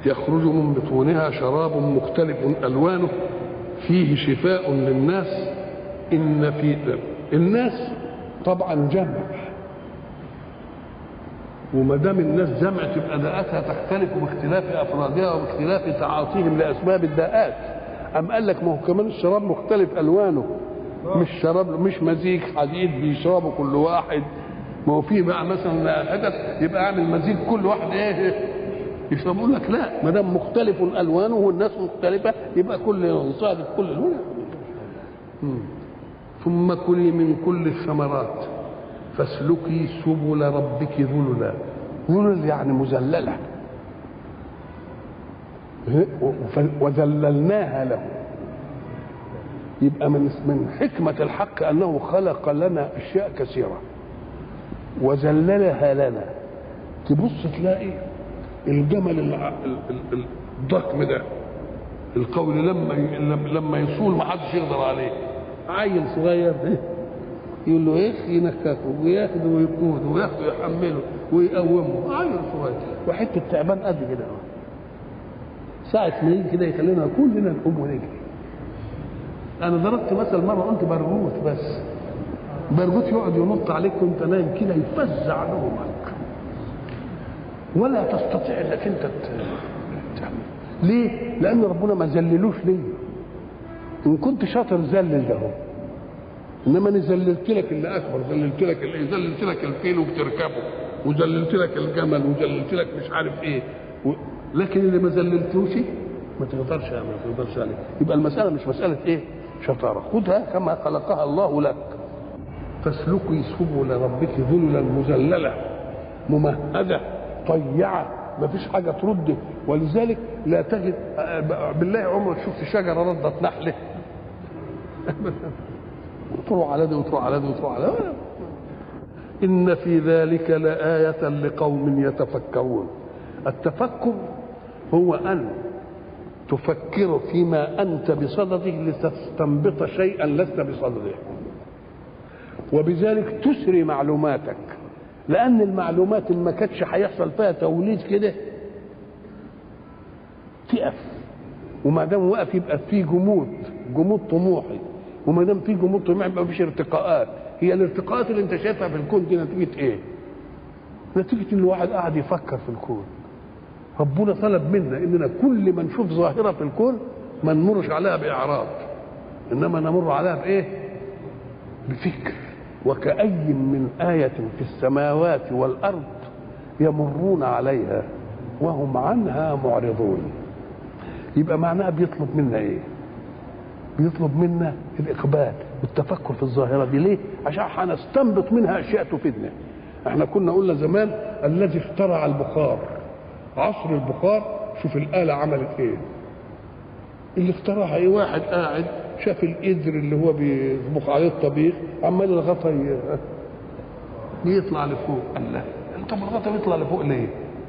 يخرج من بطونها شراب مختلف الوانه فيه شفاء للناس ان في الناس طبعا جمع وما دام الناس جمع تبقى داءاتها تختلف باختلاف افرادها وباختلاف تعاطيهم لاسباب الداءات ام قال لك ما هو كمان الشراب مختلف الوانه مش شراب مش مزيج حديد بيشربه كل واحد ما هو فيه بقى مثلا هدف يبقى اعمل مزيج كل واحد ايه يشربوا لك لا ما دام مختلف الوانه والناس مختلفه يبقى كل يصادف كل لون ثم كلي من كل الثمرات فاسلكي سبل ربك ذللا ذلل يعني مذلله وذللناها له يبقى من من حكمة الحق أنه خلق لنا أشياء كثيرة وذللها لنا تبص تلاقي الجمل الضخم ده القول لما لما يصول ما حدش يقدر عليه عيل صغير ده يقول له ايه ينككه وياخده ويقوده وياخده يحمله ويقومه عيل صغير وحته تعبان قد كده ساعة ما يجي كده يخلينا كلنا نقوم ونجري انا ضربت مثل مره قلت برغوث بس برغوث يقعد ينط عليك وانت نايم كده يفزع نومك ولا تستطيع انك انت تعمل ليه؟ لان ربنا ما ذللوش ليه ان كنت شاطر ذلل ده انما انا ذللت لك اللي اكبر ذللت لك اللي ذللت لك الفيل وبتركبه وذللت لك الجمل وذللت لك مش عارف ايه و... لكن اللي ما ذللتوش ما تقدرش ما تقدرش عليه يبقى المساله مش مساله ايه شطاره خذها كما خلقها الله لك فاسلكي سبل ربك ذللا مذلله ممهده طيعه ما فيش حاجه ترد ولذلك لا تجد بالله عمرك شفت شجره ردت نحله تروح على دي وتروح على دي وتروح على دي إن في ذلك لآية لقوم يتفكرون التفكر هو أن تفكر فيما أنت بصدده لتستنبط شيئا لست بصدده وبذلك تسري معلوماتك لأن المعلومات اللي ما كانتش هيحصل فيها توليد كده تقف وما دام وقف يبقى في جمود جمود طموحي وما دام في جمود طموحي يبقى مفيش ارتقاءات هي الارتقاءات اللي انت شايفها في الكون دي نتيجه ايه؟ نتيجه ان الواحد قاعد يفكر في الكون ربنا طلب منا اننا كل ما نشوف ظاهره في الكون ما نمرش عليها باعراض انما نمر عليها بايه؟ بفكر وكأي من آية في السماوات والأرض يمرون عليها وهم عنها معرضون يبقى معناها بيطلب منا ايه؟ بيطلب منا الاقبال والتفكر في الظاهره دي ليه؟ عشان هنستنبط منها اشياء تفيدنا. احنا كنا قلنا زمان الذي اخترع البخار عصر البخار شوف الاله عملت ايه؟ اللي اخترعها ايه؟ واحد قاعد شاف القدر اللي هو بيطبخ عليه الطبيخ عمال الغطا يطلع لفوق قال لا انت الغطا بيطلع لفوق ليه؟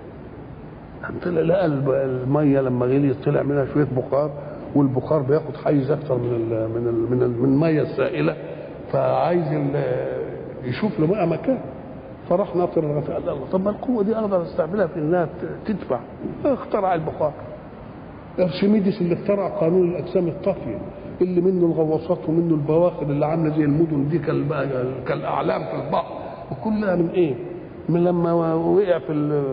طلع لقى الميه لما غليت طلع منها شويه بخار والبخار بياخد حيز اكتر من ال من ال من, ال من الميه السائله فعايز يشوف له بقى مكان فراح ناطر الغطاء قال الله طب ما القوه دي اقدر استعملها في انها تدفع اخترع البخار ارشميدس اللي اخترع قانون الاجسام الطافيه اللي منه الغواصات ومنه البواخر اللي عامله زي المدن دي كالاعلام في البحر وكلها من ايه؟ من لما وقع في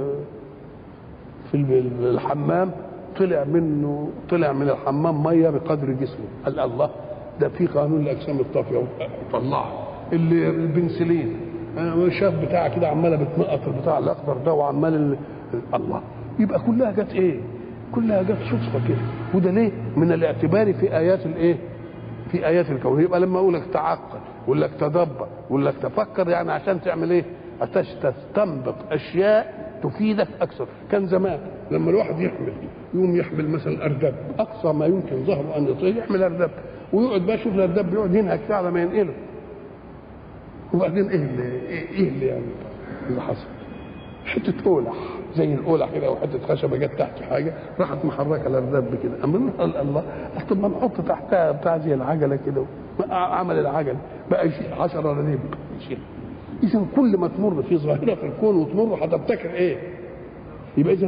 في الحمام طلع منه طلع من الحمام ميه بقدر جسمه قال الله ده في قانون الاجسام الطافيه طلعها اللي البنسلين شاف بتاع كده عماله بتنقط البتاع الاخضر ده وعمال ال... الله يبقى كلها جت ايه؟ كلها جت صدفه كده وده ليه؟ من الاعتبار في ايات الايه؟ في ايات الكون يبقى لما اقول لك تعقل اقول لك تدبر اقول لك تفكر يعني عشان تعمل ايه؟ عشان تستنبط اشياء تفيدك اكثر كان زمان لما الواحد يحمل يقوم يحمل مثلا ارداب اقصى ما يمكن ظهره ان يطير يحمل ارداب ويقعد بقى يشوف الارداب بيقعد ينهك فيه على ما ينقله وبعدين ايه اللي ايه, إيه اللي يعني اللي حصل حته اولح زي الاولح كده وحته خشبه جت تحت حاجه راحت محركه الارداب كده اما قال الله طب ما نحط تحتها بتاع زي العجله كده عمل العجل بقى يشيل 10 رنيب يشيل اذا كل ما تمر في ظاهره في الكون وتمر هتبتكر ايه؟ يبقى اذا